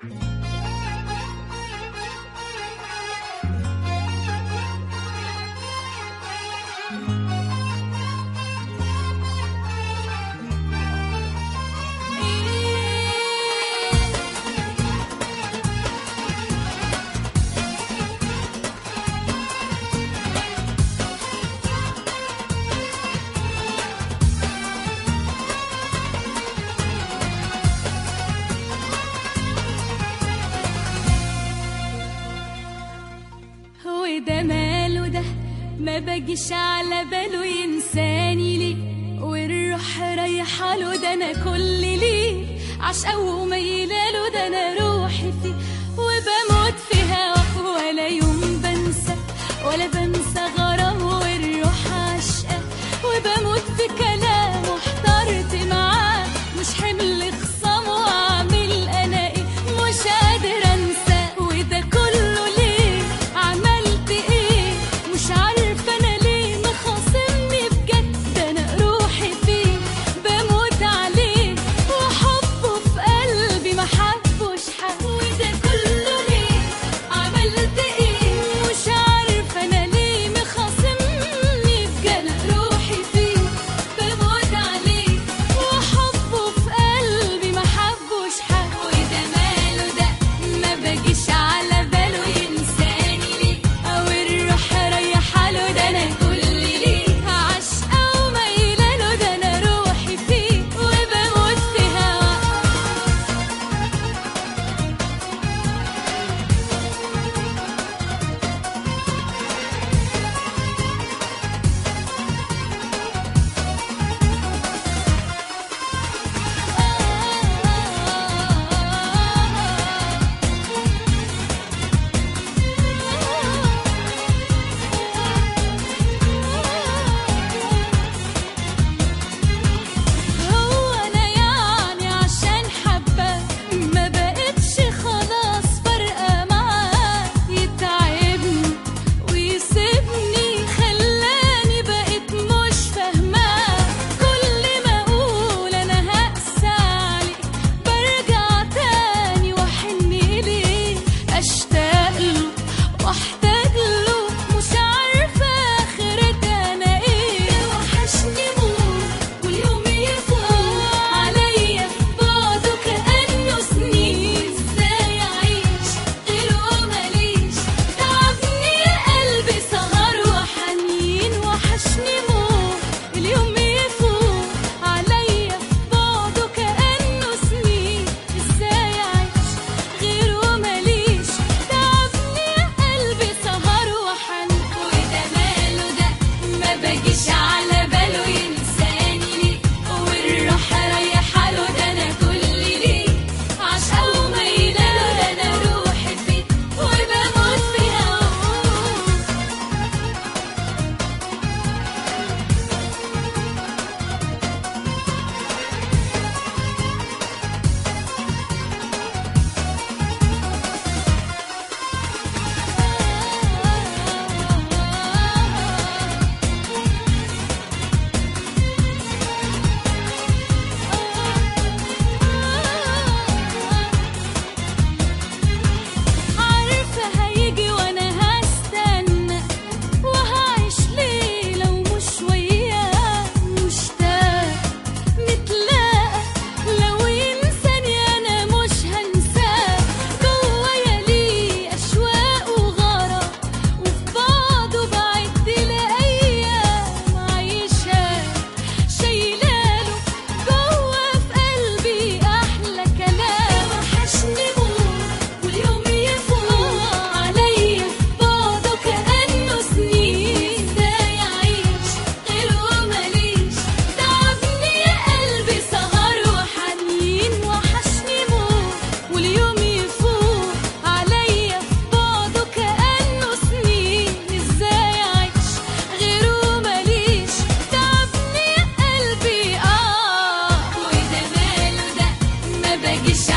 هو ده ماله ده ما بجيش على باله ينساني ليه والروح رايحة له ده انا كل ليه عشقه وميلاله ده انا روحي فيه وبموت في هواه ولا يوم بنسى ولا بنسى غرامه والروح عشقه وبموت في كلامه احترت معاه مش حمل خصامه واعمل انا ايه مش قادر انسى وده كله ليه عملت ايه مش عارفه انا ليه مخاصمني بجد ده انا روحي فيه بموت عليه وحبه في قلبي ما حبوش حد وده كله ليه عملت ايه مش عارفه انا ليه مخاصمني بجد روحي فيه بموت عليه وحبه في قلبي ما حبوش حد وده ماله ده ما بجيش على باله ينساني ليه او الروح رايحه له ده انا كل ليه عشقه وميله له ده انا روحي فيه وبموت في هواه هو انا يعني عشان حبه ما بقتش خلاص فارقه معاه يتعبني ويسيبني خلاني بقيت مش فاهماه كل ما اقول انا هقسى عليه برجع تاني واحن ليه اشتاق له واحتاج له مش عارفه اخرتها انا ايه وحشني موت واليوم يفوت عليا في بعده كانه سنين ازاي اعيش غيره ماليش تعبني يا قلبي سهر وحنين وحشني موت اليوم يفوت عليا في بعده كانه سنين ازاي اعيش غيره ماليش تعبني يا قلبي سهر وحنين وده ماله ده ما بجيش على باله ينساني ليه والروح رايحه له ده انا كل ليه عشقه وميله له ده انا روحي فيه وبموت في هواه عارفة هيجي وأنا هستنى وهعيش ليه لو مش وياه مشتاق نتلاقى لو ينساني أنا مش هنساه جوايا ليه أشواق وغرام وفي بعضه بعد لأيام عايشاه شايلاله جوا في قلبي أحلى كلام وحشني موت واليوم يفوت عليا في بعضه كأنه سنين ازاي أعيش غيره ماليش تعبني يا قلبي سهر وحنين وحشني موت واليوم يفوت عليا في بعضه كأنه سنين ازاي أعيش غيره ماليش تعبني يا قلبي اه وده ماله ده ما بجيش